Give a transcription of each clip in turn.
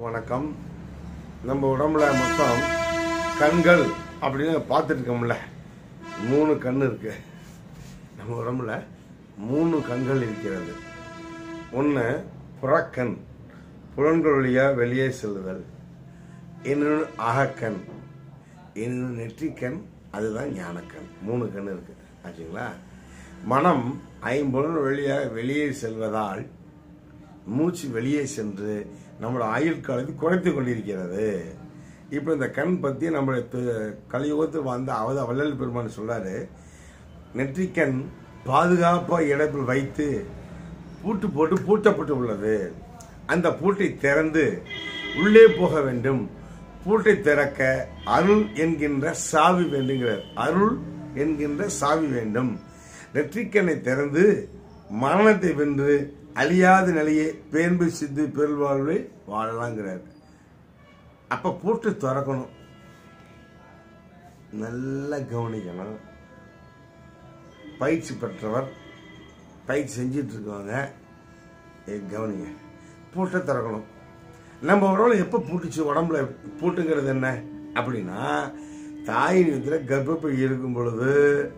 வணக்கம் நம்ம உடம்புல மொத்தம் கண்கள் அப்படின்னு பார்த்துட்டு இருக்கோம்ல மூணு கண் இருக்கு நம்ம உடம்புல மூணு கண்கள் இருக்கிறது ஒன்று புறக்கண் புலன்கள் வழியாக வெளியே செல்லுதல் இன்னொன்று அகக்கண் இன்னொன்று நெற்றிக்கண் அதுதான் ஞானக்கண் மூணு கண் இருக்கு ஆச்சுங்களா மனம் ஐம்பொருள் வழியாக வெளியே செல்வதால் மூச்சு வெளியே சென்று நம்மளோட ஆயுள் காலத்தை குறைத்து கொண்டிருக்கிறது இப்போ இந்த கண் பற்றி நம்மளுடைய து- கலியுகத்தில் வந்த அவத வள்ளல் பெருமான் சொல்றாரு நெற்றிக்கண் பாதுகாப்பாக இடத்தில் வைத்து பூட்டு போட்டு பூட்டப்பட்டு உள்ளது அந்த பூட்டை திறந்து உள்ளே போக வேண்டும் பூட்டை திறக்க அருள் என்கின்ற சாவி வேண்டுங்கிறார் அருள் என்கின்ற சாவி வேண்டும் நெற்றிக்கண்ணை திறந்து மரணத்தை வென்று அழியாத நிலையை பேன்பு சித்து பெருவாழ்வை வாழலாங்கிறார் அப்ப பூட்டு திறக்கணும் நல்லா கவனிக்கணும் பயிற்சி பெற்றவர் பயிற்சி செஞ்சிட்டு இருக்கவங்க ஏ, கவனிங்க பூட்டை திறக்கணும் நம்ம உடம்புல எப்போ பூட்டுச்சு உடம்புல பூட்டுங்கிறது என்ன அப்படின்னா தாயின் வீட்டில் கர்ப்பப்பை இருக்கும் பொழுது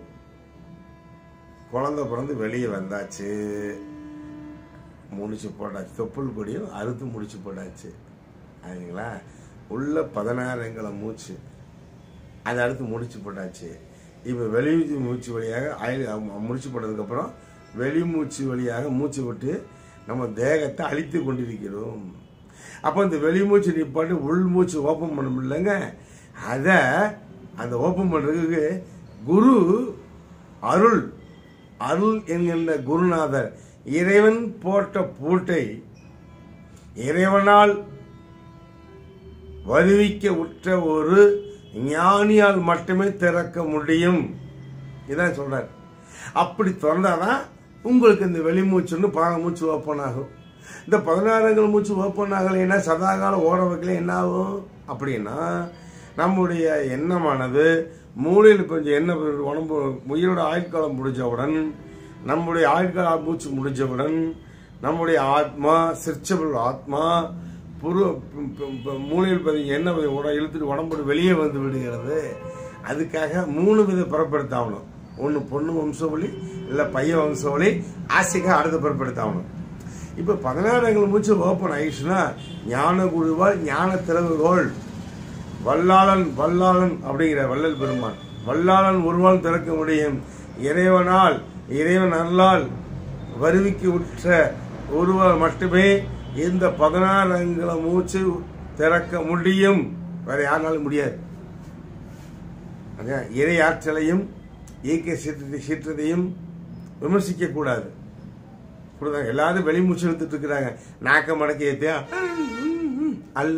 குழந்தை பிறந்து வெளியே வந்தாச்சு முடிச்சு போட்டாச்சு தொப்புள் கொடியும் அறுத்து முடிச்சு போட்டாச்சு சரிங்களா உள்ள பதினாறுங்களை மூச்சு அதை அடுத்து முடிச்சு போட்டாச்சு இப்போ வெளி மூச்சு வழியாக அயல் முடிச்சு போட்டதுக்கப்புறம் வெளி மூச்சு வழியாக மூச்சு விட்டு நம்ம தேகத்தை அழித்து கொண்டிருக்கிறோம் அப்போ இந்த வெளி மூச்சு நிப்பாட்டு உள் மூச்சு ஓப்பன் பண்ண முடியலங்க அதை அந்த ஓப்பன் பண்ணுறதுக்கு குரு அருள் அருள் என்கின்ற குருநாதர் இறைவன் போட்ட பூட்டை இறைவனால் வருவிக்க உற்ற ஒரு ஞானியால் மட்டுமே திறக்க முடியும் இதான் சொல்றார் அப்படி திறந்தாதான் உங்களுக்கு இந்த வெளிமூச்சுன்னு பாக மூச்சு ஓப்பன் ஆகும் இந்த பதினாறுங்கள் மூச்சு ஓப்பன் ஆகலைன்னா சதாகாலம் ஓட வைக்கல என்ன ஆகும் அப்படின்னா நம்முடைய எண்ணமானது மூளையில் கொஞ்சம் எண்ணெய் உடம்பு உயிரோட ஆயுட்காலம் முடிஞ்சவுடன் நம்முடைய ஆயுட்கால மூச்சு முடிஞ்சவுடன் நம்முடைய ஆத்மா சிற்சபல் ஆத்மா புரு ப- ப- ப- மூளையில் பதிங்க என்ன உட இழுத்துட்டு உடம்போடு வெளியே வந்து விடுகிறது அதுக்காக மூணு வித பிறப்படுத்தாகணும் ஒன்று பொண்ணு வம்சவழி இல்லை பையன் வம்சவழி ஆசைக்காக அடுத்த பிறப்படுத்தாகணும் இப்போ பதினாறுங்கள் மூச்சு ஓப்பன் ஆயிடுச்சுன்னா ஞான குருவால் ஞான திறவுகோள் வல்லாளன் வல்லாளன் அப்படிங்கிற வள்ளல் பெருமான் வல்லாளன் ஒருவால் திறக்க முடியும் இறைவனால் இறைவன் அருளால் வருவிக்கு உற்ற ஒருவர் மட்டுமே இந்த பதினாறு அங்குல மூச்சு திறக்க முடியும் வேற யாருனாலும் முடியாது அதான் இறை ஆற்றலையும் இயற்கை சீற்றத்தை சீற்றத்தையும் விமர்சிக்க கூடாது புரியுதா? எல்லாரும் வெளிமூச்சு இழுத்துட்டு இருக்கிறாங்க நாக்க மடக்கி ஏத்தியா அல்ல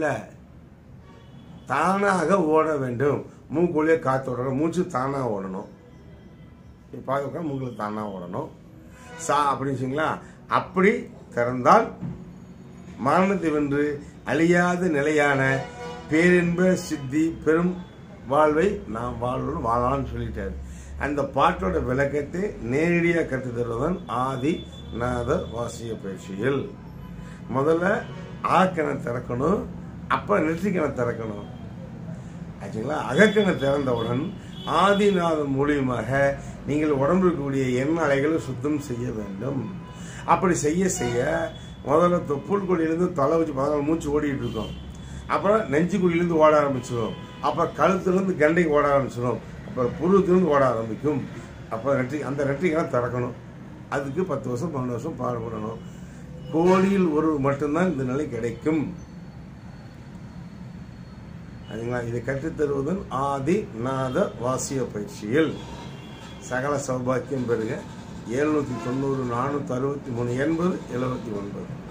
தானாக ஓட வேண்டும் மூக்குள்ளே காத்து ஓடணும் மூச்சு தானாக ஓடணும் பார்க்க மூக்கில் தானாக ஓடணும் சா அப்படின்னு வச்சுங்களா அப்படி திறந்தால் மரணத்தை வென்று அழியாத நிலையான பேரின்ப சித்தி பெரும் வாழ்வை நாம் வாழ்வோம் வாழலாம்னு சொல்லிட்டாரு அந்த பாட்டோட விளக்கத்தை நேரடியாக கற்று தருவதன் ஆதி நாத வாசிய பயிற்சியில் முதல்ல ஆக்கணை திறக்கணும் அப்ப நெற்றிக்கணை திறக்கணும் ஆச்சுங்களா அகக்கணை திறந்தவுடன் ஆதிநாதம் மூலியமாக நீங்கள் உடம்பு இருக்கக்கூடிய எண்ண அலைகளை சுத்தம் செய்ய வேண்டும் அப்படி செய்ய செய்ய முதல்ல தொப்புள் கொடியிலிருந்து தலை வச்சு பதினாலு மூச்சு ஓடிட்டு இருக்கோம் அப்புறம் நெஞ்சு குழியிலிருந்து ஓட ஆரம்பிச்சிடும் அப்புறம் கழுத்துலேருந்து கண்டைக்கு ஓட ஆரம்பிச்சிடும் அப்புறம் புருவத்திலிருந்து ஓட ஆரம்பிக்கும் அப்போ நெற்றி அந்த நெற்றிக்கெல்லாம் திறக்கணும் அதுக்கு பத்து வருஷம் பன்னெண்டு வருஷம் பாடுபடணும் கோடியில் ஒரு மட்டும்தான் இந்த நிலை கிடைக்கும் அதுங்களா இதை கற்றுத்தருவதன் ஆதி நாத வாசிய பயிற்சியில் சகல சௌபாக்கியம் பெறுக எழுநூத்தி தொண்ணூறு நானூத்தி அறுபத்தி மூணு எண்பது எழுபத்தி ஒன்பது